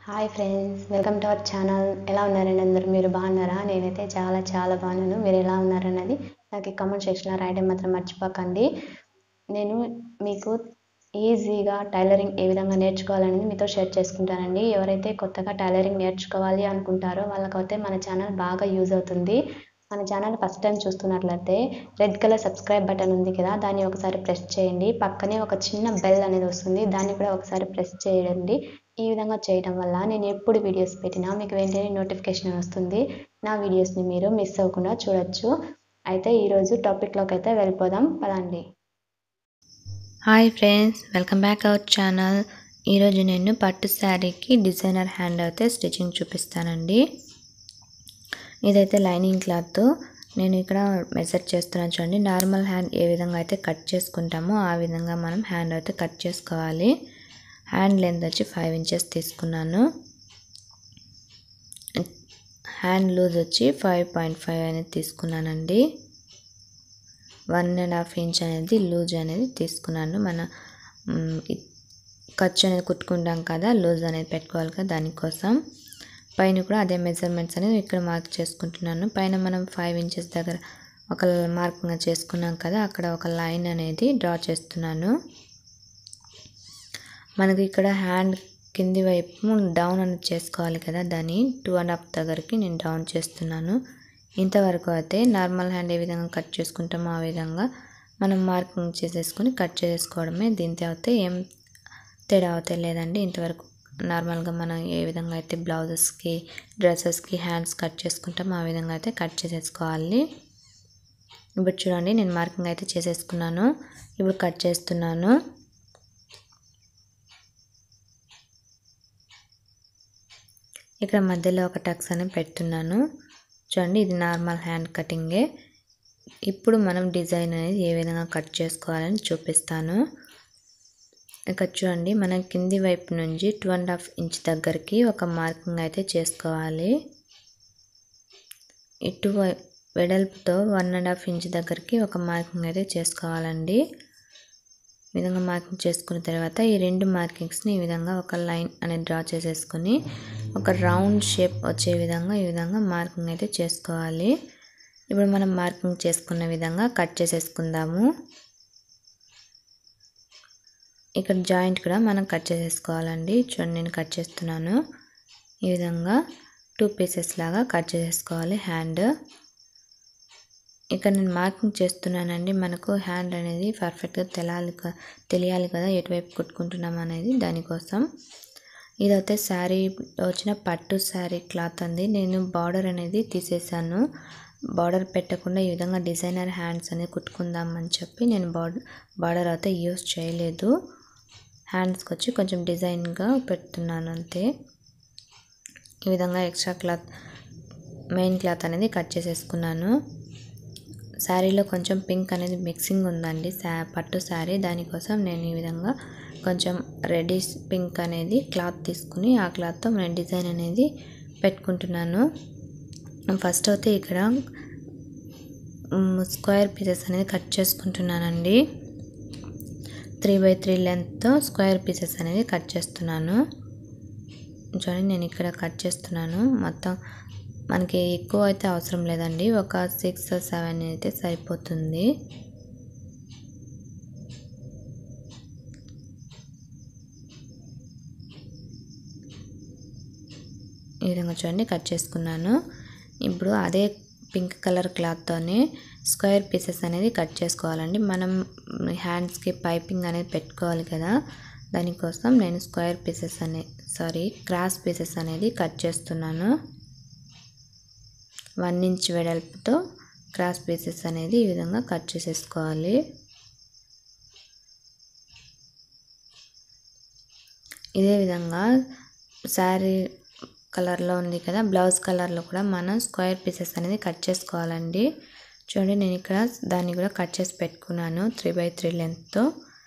hi friends welcome to our channel ఎలా ఉన్నారండి అందరూ మీరు బాగున్నారా నేనైతే చాలా చాలా బాగున్నాను మీరు ఎలా ఉన్నారన్నది నాకు ఈ కామెంట్ సెక్షన్లో రాయడం మాత్రం మర్చిపోకండి నేను మీకు ఈజీగా టైలరింగ్ ఏ విధంగా నేర్చుకోవాలనేది మీతో షేర్ చేసుకుంటానండి ఎవరైతే కొత్తగా టైలరింగ్ నేర్చుకోవాలి అనుకుంటారో వాళ్ళకైతే మన ఛానల్ బాగా యూజ్ అవుతుంది మన ఛానల్ ఫస్ట్ టైం చూస్తున్నట్లయితే రెడ్ కలర్ సబ్స్క్రైబ్ బటన్ ఉంది కదా దాన్ని ఒకసారి ప్రెస్ చేయండి పక్కనే ఒక చిన్న బెల్ అనేది వస్తుంది దాన్ని కూడా ఒకసారి ప్రెస్ చేయండి ఈ విధంగా చేయడం వల్ల నేను ఎప్పుడు వీడియోస్ పెట్టినా మీకు వెంటనే నోటిఫికేషన్ వస్తుంది నా వీడియోస్ని మీరు మిస్ అవ్వకుండా చూడొచ్చు అయితే ఈరోజు టాపిక్లోకి అయితే వెళ్ళిపోదాం పదండి hi friends welcome back our channel ఈరోజు నేను పట్టు శారీకి డిజైనర్ హ్యాండ్ అయితే స్టిచ్చింగ్ చూపిస్తానండి ఇదైతే లైనింగ్ క్లాత్ నేను ఇక్కడ మెజర్ చేస్తున్నాను చూడండి నార్మల్ హ్యాండ్ ఏ విధంగా అయితే కట్ చేసుకుంటామో ఆ విధంగా మనం హ్యాండ్ అయితే కట్ చేసుకోవాలి హ్యాండ్ లెంత్ వచ్చి ఫైవ్ ఇంచెస్ తీసుకున్నాను హ్యాండ్ లూజ్ వచ్చి ఫైవ్ పాయింట్ ఫైవ్ అనేది తీసుకున్నానండి వన్ అండ్ హాఫ్ ఇంచ్ అనేది లూజ్ అనేది తీసుకున్నాను మన ఖర్చు అనేది కుట్టుకుంటాం కదా లూజ్ అనేది పెట్టుకోవాలి కదా దానికోసం పైన కూడా అదే మెజర్మెంట్స్ అనేది ఇక్కడ మార్క్ చేసుకుంటున్నాను పైన మనం ఫైవ్ ఇంచెస్ దగ్గర ఒక మార్కింగ్ చేసుకున్నాం కదా అక్కడ ఒక లైన్ అనేది డ్రా చేస్తున్నాను మనకి ఇక్కడ హ్యాండ్ కింది వైపు డౌన్ అనేది చేసుకోవాలి కదా దాన్ని టూ అండ్ హాఫ్ దగ్గరికి నేను డౌన్ చేస్తున్నాను ఇంతవరకు అయితే నార్మల్ హ్యాండ్ ఏ విధంగా కట్ చేసుకుంటామో ఆ విధంగా మనం మార్కింగ్ చేసేసుకొని కట్ చేసుకోవడమే దీంతో అయితే ఏం తేడా అవుతాయి లేదండి ఇంతవరకు నార్మల్గా మనం ఏ విధంగా అయితే బ్లౌజెస్కి డ్రెస్సెస్కి హ్యాండ్స్ కట్ చేసుకుంటామో ఆ విధంగా అయితే కట్ చేసేసుకోవాలి ఇప్పుడు చూడండి నేను మార్కింగ్ అయితే చేసేసుకున్నాను ఇప్పుడు కట్ చేస్తున్నాను ఇక్కడ మధ్యలో ఒక టక్స్ అని పెడుతున్నాను చూడండి ఇది నార్మల్ హ్యాండ్ కటింగే ఇప్పుడు మనం డిజైన్ అనేది ఏ విధంగా కట్ చేసుకోవాలని చూపిస్తాను ఇక్కడ చూడండి మనం కింది వైపు నుంచి టూ అండ్ హాఫ్ ఇంచ్ దగ్గరికి ఒక మార్కింగ్ అయితే చేసుకోవాలి ఇటు వెడల్పుతో వన్ అండ్ హాఫ్ ఇంచ్ దగ్గరికి ఒక మార్కింగ్ అయితే చేసుకోవాలండి ఈ విధంగా మార్కింగ్ చేసుకున్న తర్వాత ఈ రెండు మార్కింగ్స్ని ఈ విధంగా ఒక లైన్ అనేది డ్రా చేసేసుకొని ఒక రౌండ్ షేప్ వచ్చే విధంగా ఈ విధంగా మార్కింగ్ అయితే చేసుకోవాలి ఇప్పుడు మనం మార్కింగ్ చేసుకున్న విధంగా కట్ చేసేసుకుందాము ఇక్కడ జాయింట్ కూడా మనం కట్ చేసేసుకోవాలండి చూడండి నేను కట్ చేస్తున్నాను ఈ విధంగా టూ పీసెస్ లాగా కట్ చేసేసుకోవాలి హ్యాండ్ ఇక్కడ నేను మార్కింగ్ చేస్తున్నానండి మనకు హ్యాండ్ అనేది పర్ఫెక్ట్గా తెలాలి తెలియాలి కదా ఎటువైపు కుట్టుకుంటున్నాం అనేది దానికోసం ఇదైతే శారీ వచ్చిన పట్టు శారీ క్లాత్ అంది నేను బార్డర్ అనేది తీసేసాను బార్డర్ పెట్టకుండా ఈ విధంగా డిజైనర్ హ్యాండ్స్ అనేది కుట్టుకుందామని చెప్పి నేను బార్డర్ బార్డర్ అయితే యూస్ చేయలేదు హ్యాండ్స్కి వచ్చి కొంచెం డిజైన్గా పెడుతున్నాను అంతే ఈ విధంగా ఎక్స్ట్రా క్లాత్ మెయిన్ క్లాత్ అనేది కట్ చేసేసుకున్నాను శారీలో కొంచెం పింక్ అనేది మిక్సింగ్ ఉందండి శా పట్టు శారీ దానికోసం నేను ఈ విధంగా కొంచెం రెడీస్ పింక్ అనేది క్లాత్ తీసుకుని ఆ క్లాత్తో నేను డిజైన్ అనేది పెట్టుకుంటున్నాను ఫస్ట్ అయితే ఇక్కడ స్క్వేర్ పీసెస్ అనేది కట్ చేసుకుంటున్నానండి త్రీ బై త్రీ లెంత్తో స్క్వేర్ పీసెస్ అనేది కట్ చేస్తున్నాను చూడండి నేను ఇక్కడ కట్ చేస్తున్నాను మొత్తం మనకి ఎక్కువ అయితే అవసరం లేదండి ఒక సిక్స్ సెవెన్ అయితే సరిపోతుంది ఈ విధంగా చూడండి కట్ చేసుకున్నాను ఇప్పుడు అదే పింక్ కలర్ క్లాత్తోనే స్క్వేర్ పీసెస్ అనేది కట్ చేసుకోవాలండి మనం హ్యాండ్స్కి పైపింగ్ అనేది పెట్టుకోవాలి కదా దానికోసం నేను స్క్వేర్ పీసెస్ అనే సారీ క్రాస్ పీసెస్ అనేది కట్ చేస్తున్నాను వన్ ఇంచ్ వెడల్పుతో క్రాస్ పీసెస్ అనేది ఈ విధంగా కట్ చేసేసుకోవాలి ఇదే విధంగా శారీ కలర్లో ఉంది కదా బ్లౌజ్ కలర్లో కూడా మనం స్క్వేర్ పీసెస్ అనేది కట్ చేసుకోవాలండి చూడండి నేను ఇక్కడ దాన్ని కూడా కట్ చేసి పెట్టుకున్నాను త్రీ బై త్రీ లెంత్తో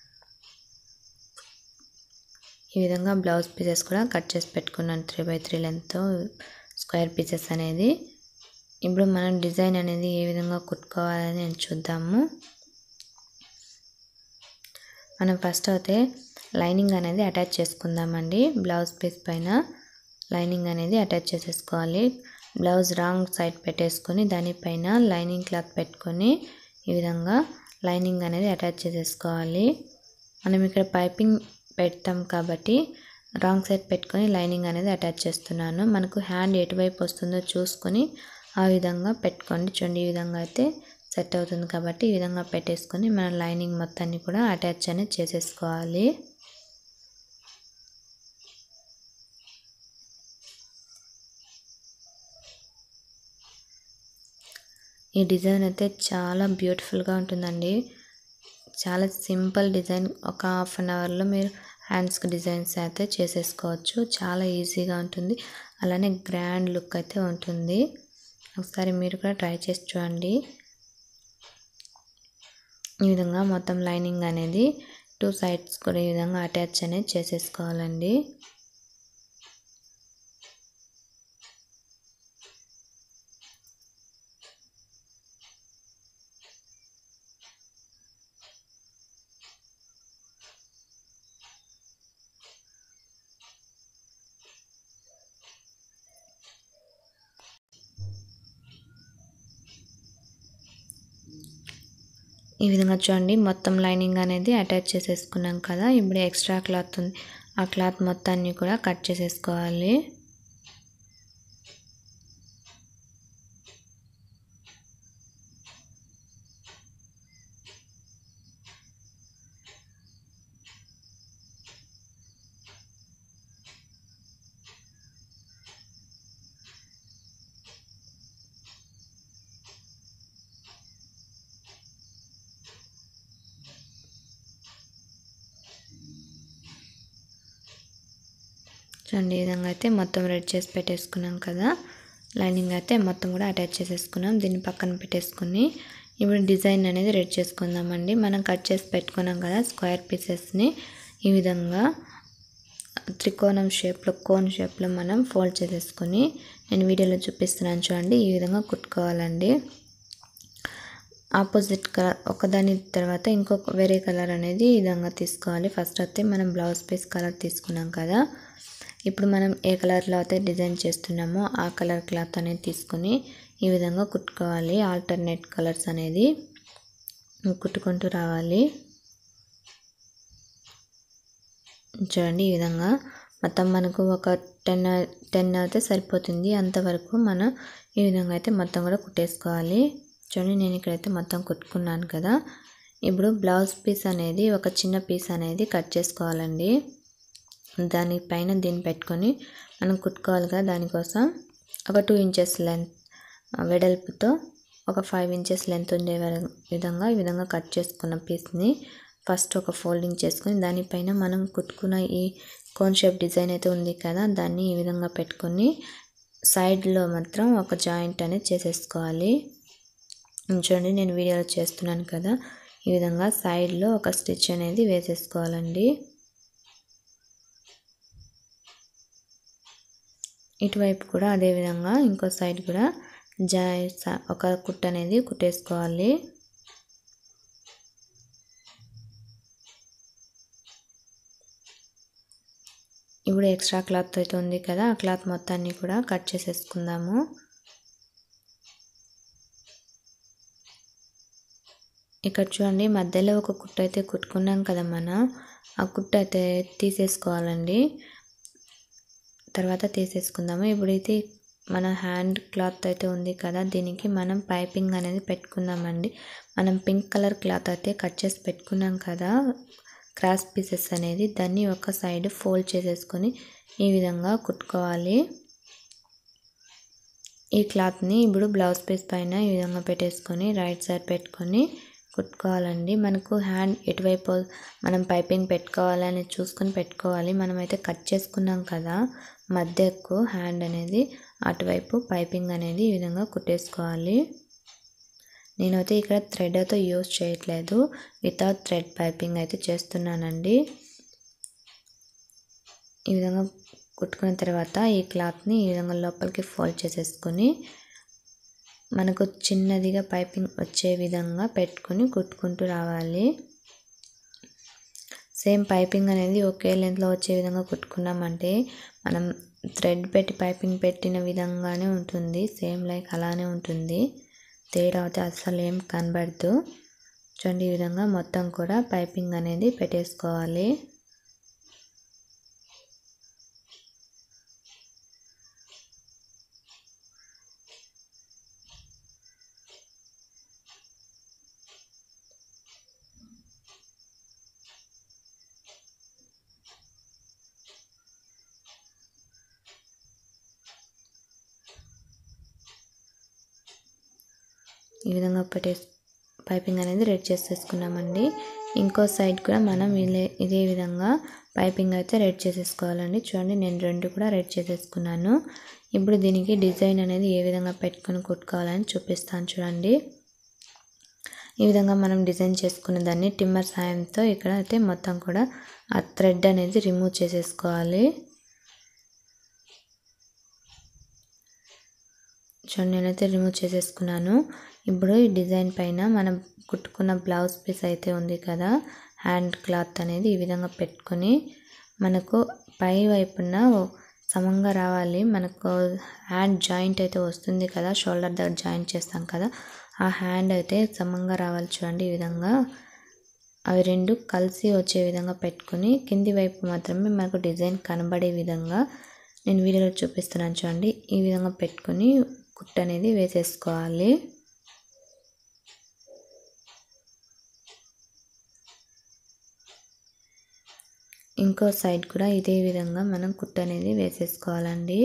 ఈ విధంగా బ్లౌజ్ పీసెస్ కూడా కట్ చేసి పెట్టుకున్నాను త్రీ బై త్రీ లెంత్తో స్క్వేర్ పీసెస్ అనేది ఇప్పుడు మనం డిజైన్ అనేది ఏ విధంగా కుట్టుకోవాలని నేను చూద్దాము మనం ఫస్ట్ అయితే లైనింగ్ అనేది అటాచ్ చేసుకుందామండి బ్లౌజ్ పీస్ పైన లైనింగ్ అనేది అటాచ్ చేసేసుకోవాలి బ్లౌజ్ రాంగ్ సైడ్ పెట్టేసుకొని దానిపైన లైనింగ్ క్లాత్ పెట్టుకొని ఈ విధంగా లైనింగ్ అనేది అటాచ్ చేసేసుకోవాలి మనం ఇక్కడ పైపింగ్ పెడతాం కాబట్టి రాంగ్ సైడ్ పెట్టుకొని లైనింగ్ అనేది అటాచ్ చేస్తున్నాను మనకు హ్యాండ్ ఎటువైపు వస్తుందో చూసుకొని ఆ విధంగా పెట్టుకోండి చూడండి ఈ విధంగా అయితే సెట్ అవుతుంది కాబట్టి ఈ విధంగా పెట్టేసుకొని మన లైనింగ్ మొత్తాన్ని కూడా అటాచ్ అనేది చేసేసుకోవాలి ఈ డిజైన్ అయితే చాలా బ్యూటిఫుల్గా ఉంటుందండి చాలా సింపుల్ డిజైన్ ఒక హాఫ్ అన్ అవర్లో మీరు హ్యాండ్స్కి డిజైన్స్ అయితే చేసేసుకోవచ్చు చాలా ఈజీగా ఉంటుంది అలానే గ్రాండ్ లుక్ అయితే ఉంటుంది ఒకసారి మీరు కూడా ట్రై చేసి చూడండి ఈ విధంగా మొత్తం లైనింగ్ అనేది టూ సైడ్స్ కూడా ఈ విధంగా అటాచ్ అనేది చేసేసుకోవాలండి ఈ విధంగా చూడండి మొత్తం లైనింగ్ అనేది అటాచ్ చేసేసుకున్నాం కదా ఇప్పుడు ఎక్స్ట్రా క్లాత్ ఉంది ఆ క్లాత్ మొత్తాన్ని కూడా కట్ చేసేసుకోవాలి చూడండి ఈ విధంగా అయితే మొత్తం రెడీ చేసి పెట్టేసుకున్నాం కదా లైనింగ్ అయితే మొత్తం కూడా అటాచ్ చేసేసుకున్నాం దీన్ని పక్కన పెట్టేసుకుని ఇప్పుడు డిజైన్ అనేది రెడీ చేసుకుందామండి మనం కట్ చేసి పెట్టుకున్నాం కదా స్క్వేర్ పీసెస్ని ఈ విధంగా త్రికోణం షేప్లో కోన్ షేప్లో మనం ఫోల్డ్ చేసేసుకొని నేను వీడియోలో చూపిస్తున్నాను చూడండి ఈ విధంగా కుట్టుకోవాలండి ఆపోజిట్ కలర్ ఒకదాని తర్వాత ఇంకొక వేరే కలర్ అనేది ఈ విధంగా తీసుకోవాలి ఫస్ట్ అయితే మనం బ్లౌజ్ పీస్ కలర్ తీసుకున్నాం కదా ఇప్పుడు మనం ఏ కలర్లో అయితే డిజైన్ చేస్తున్నామో ఆ కలర్ క్లాత్ అనేది తీసుకుని ఈ విధంగా కుట్టుకోవాలి ఆల్టర్నేట్ కలర్స్ అనేది కుట్టుకుంటూ రావాలి చూడండి ఈ విధంగా మొత్తం మనకు ఒక టెన్ టెన్ అయితే సరిపోతుంది అంతవరకు మనం ఈ విధంగా అయితే మొత్తం కూడా కుట్టేసుకోవాలి చూడండి నేను ఇక్కడైతే మొత్తం కుట్టుకున్నాను కదా ఇప్పుడు బ్లౌజ్ పీస్ అనేది ఒక చిన్న పీస్ అనేది కట్ చేసుకోవాలండి దానిపైన దీన్ని పెట్టుకొని మనం కుట్టుకోవాలి కదా దానికోసం ఒక టూ ఇంచెస్ లెంత్ వెడల్పుతో ఒక ఫైవ్ ఇంచెస్ లెంత్ ఉండే విధంగా ఈ విధంగా కట్ చేసుకున్న పీస్ని ఫస్ట్ ఒక ఫోల్డింగ్ చేసుకొని దానిపైన మనం కుట్టుకున్న ఈ కోన్ షేప్ డిజైన్ అయితే ఉంది కదా దాన్ని ఈ విధంగా పెట్టుకొని సైడ్లో మాత్రం ఒక జాయింట్ అనేది చేసేసుకోవాలి చూడండి నేను వీడియోలో చేస్తున్నాను కదా ఈ విధంగా సైడ్లో ఒక స్టిచ్ అనేది వేసేసుకోవాలండి ఇటువైపు కూడా అదే విధంగా ఇంకో సైడ్ కూడా జాయ్ ఒక కుట్ట అనేది కుట్టేసుకోవాలి ఇప్పుడు ఎక్స్ట్రా క్లాత్ అయితే ఉంది కదా ఆ క్లాత్ మొత్తాన్ని కూడా కట్ చేసేసుకుందాము ఇక్కడ చూడండి మధ్యలో ఒక కుట్ట అయితే కుట్టుకున్నాం కదా మనం ఆ కుట్ట అయితే తీసేసుకోవాలండి తర్వాత తీసేసుకుందాము ఇప్పుడైతే మన హ్యాండ్ క్లాత్ అయితే ఉంది కదా దీనికి మనం పైపింగ్ అనేది పెట్టుకుందామండి మనం పింక్ కలర్ క్లాత్ అయితే కట్ చేసి పెట్టుకున్నాం కదా క్రాస్ పీసెస్ అనేది దాన్ని ఒక సైడ్ ఫోల్డ్ చేసేసుకొని ఈ విధంగా కుట్టుకోవాలి ఈ క్లాత్ని ఇప్పుడు బ్లౌజ్ పీస్ పైన ఈ విధంగా పెట్టేసుకొని రైట్ సైడ్ పెట్టుకొని కుట్టుకోవాలండి మనకు హ్యాండ్ ఎటువైపు మనం పైపింగ్ పెట్టుకోవాలని చూసుకొని పెట్టుకోవాలి మనమైతే కట్ చేసుకున్నాం కదా మధ్యకు హ్యాండ్ అనేది అటువైపు పైపింగ్ అనేది ఈ విధంగా కుట్టేసుకోవాలి నేనైతే ఇక్కడ థ్రెడ్ అయితే యూస్ చేయట్లేదు వితౌట్ థ్రెడ్ పైపింగ్ అయితే చేస్తున్నానండి ఈ విధంగా కుట్టుకున్న తర్వాత ఈ క్లాత్ని ఈ విధంగా లోపలికి ఫోల్డ్ చేసేసుకొని మనకు చిన్నదిగా పైపింగ్ వచ్చే విధంగా పెట్టుకొని కుట్టుకుంటూ రావాలి సేమ్ పైపింగ్ అనేది ఒకే లెంత్లో వచ్చే విధంగా కుట్టుకున్నామంటే మనం థ్రెడ్ పెట్టి పైపింగ్ పెట్టిన విధంగానే ఉంటుంది సేమ్ లైక్ అలానే ఉంటుంది తేడా అయితే అసలు ఏం కనబడదు చూడండి ఈ విధంగా మొత్తం కూడా పైపింగ్ అనేది పెట్టేసుకోవాలి ఈ విధంగా పెట్టే పైపింగ్ అనేది రెడీ చేసేసుకున్నామండి ఇంకో సైడ్ కూడా మనం ఇదే ఇదే విధంగా పైపింగ్ అయితే రెడీ చేసేసుకోవాలండి చూడండి నేను రెండు కూడా రెడీ చేసేసుకున్నాను ఇప్పుడు దీనికి డిజైన్ అనేది ఏ విధంగా పెట్టుకొని కుట్టుకోవాలని చూపిస్తాను చూడండి ఈ విధంగా మనం డిజైన్ చేసుకున్న దాన్ని టిమ్మర్ సాయంతో ఇక్కడ అయితే మొత్తం కూడా ఆ థ్రెడ్ అనేది రిమూవ్ చేసేసుకోవాలి చూడండి నేనైతే రిమూవ్ చేసేసుకున్నాను ఇప్పుడు ఈ డిజైన్ పైన మనం కుట్టుకున్న బ్లౌజ్ పీస్ అయితే ఉంది కదా హ్యాండ్ క్లాత్ అనేది ఈ విధంగా పెట్టుకొని మనకు పై వైపున సమంగా రావాలి మనకు హ్యాండ్ జాయింట్ అయితే వస్తుంది కదా షోల్డర్ దగ్గర జాయింట్ చేస్తాం కదా ఆ హ్యాండ్ అయితే సమంగా రావాలి చూడండి ఈ విధంగా అవి రెండు కలిసి వచ్చే విధంగా పెట్టుకొని కింది వైపు మాత్రమే మనకు డిజైన్ కనబడే విధంగా నేను వీడియోలో చూపిస్తున్నాను చూడండి ఈ విధంగా పెట్టుకొని కుట్టు అనేది వేసేసుకోవాలి ఇంకో సైడ్ కూడా ఇదే విధంగా మనం కుట్టు అనేది వేసేసుకోవాలండి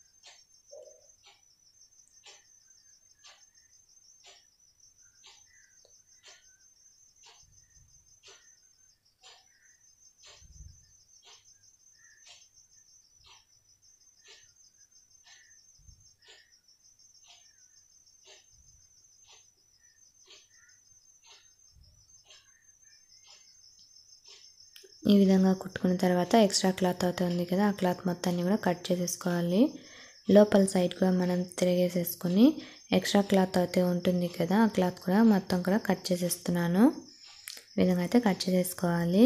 ఈ విధంగా కుట్టుకున్న తర్వాత ఎక్స్ట్రా క్లాత్ అవుతుంది కదా ఆ క్లాత్ మొత్తాన్ని కూడా కట్ చేసేసుకోవాలి లోపల సైడ్ కూడా మనం తిరిగేసేసుకొని ఎక్స్ట్రా క్లాత్ అయితే ఉంటుంది కదా ఆ క్లాత్ కూడా మొత్తం కూడా కట్ చేసేస్తున్నాను ఈ విధంగా అయితే కట్ చేసేసుకోవాలి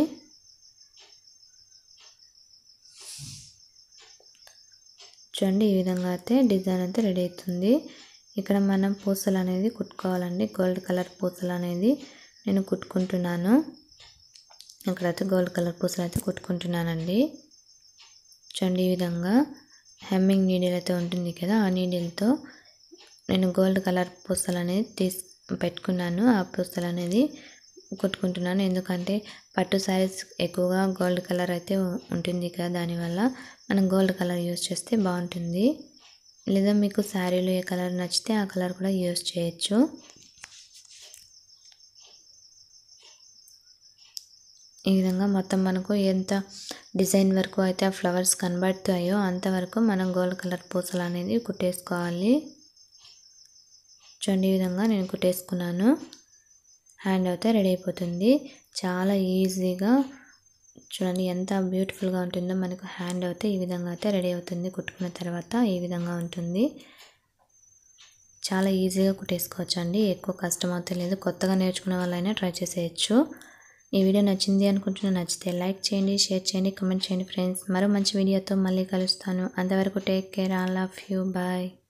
చూడండి ఈ విధంగా అయితే డిజైన్ అయితే రెడీ అవుతుంది ఇక్కడ మనం పూసలు అనేది కుట్టుకోవాలండి గోల్డ్ కలర్ పూసలు అనేది నేను కుట్టుకుంటున్నాను ఇక్కడైతే గోల్డ్ కలర్ పూసలు అయితే కుట్టుకుంటున్నానండి చూడండి ఈ విధంగా హెమ్మింగ్ నీడిల్ అయితే ఉంటుంది కదా ఆ నీడిల్తో నేను గోల్డ్ కలర్ పూసలు అనేది తీసి పెట్టుకున్నాను ఆ పూసలు అనేది కుట్టుకుంటున్నాను ఎందుకంటే పట్టు శారీస్ ఎక్కువగా గోల్డ్ కలర్ అయితే ఉంటుంది కదా దానివల్ల మనం గోల్డ్ కలర్ యూస్ చేస్తే బాగుంటుంది లేదా మీకు శారీలో ఏ కలర్ నచ్చితే ఆ కలర్ కూడా యూస్ చేయొచ్చు ఈ విధంగా మొత్తం మనకు ఎంత డిజైన్ వరకు అయితే ఆ ఫ్లవర్స్ కనబడుతాయో అంతవరకు మనం గోల్డ్ కలర్ పూసలు అనేది కుట్టేసుకోవాలి చూడండి ఈ విధంగా నేను కుట్టేసుకున్నాను హ్యాండ్ అయితే రెడీ అయిపోతుంది చాలా ఈజీగా చూడండి ఎంత బ్యూటిఫుల్గా ఉంటుందో మనకు హ్యాండ్ అయితే ఈ విధంగా అయితే రెడీ అవుతుంది కుట్టుకున్న తర్వాత ఈ విధంగా ఉంటుంది చాలా ఈజీగా కుట్టేసుకోవచ్చు అండి ఎక్కువ కష్టం అవుతే లేదు కొత్తగా నేర్చుకునే వాళ్ళైనా ట్రై చేసేయచ్చు ఈ వీడియో నచ్చింది అనుకుంటున్నా నచ్చితే లైక్ చేయండి షేర్ చేయండి కమెంట్ చేయండి ఫ్రెండ్స్ మరో మంచి వీడియోతో మళ్ళీ కలుస్తాను అంతవరకు take care all of you bye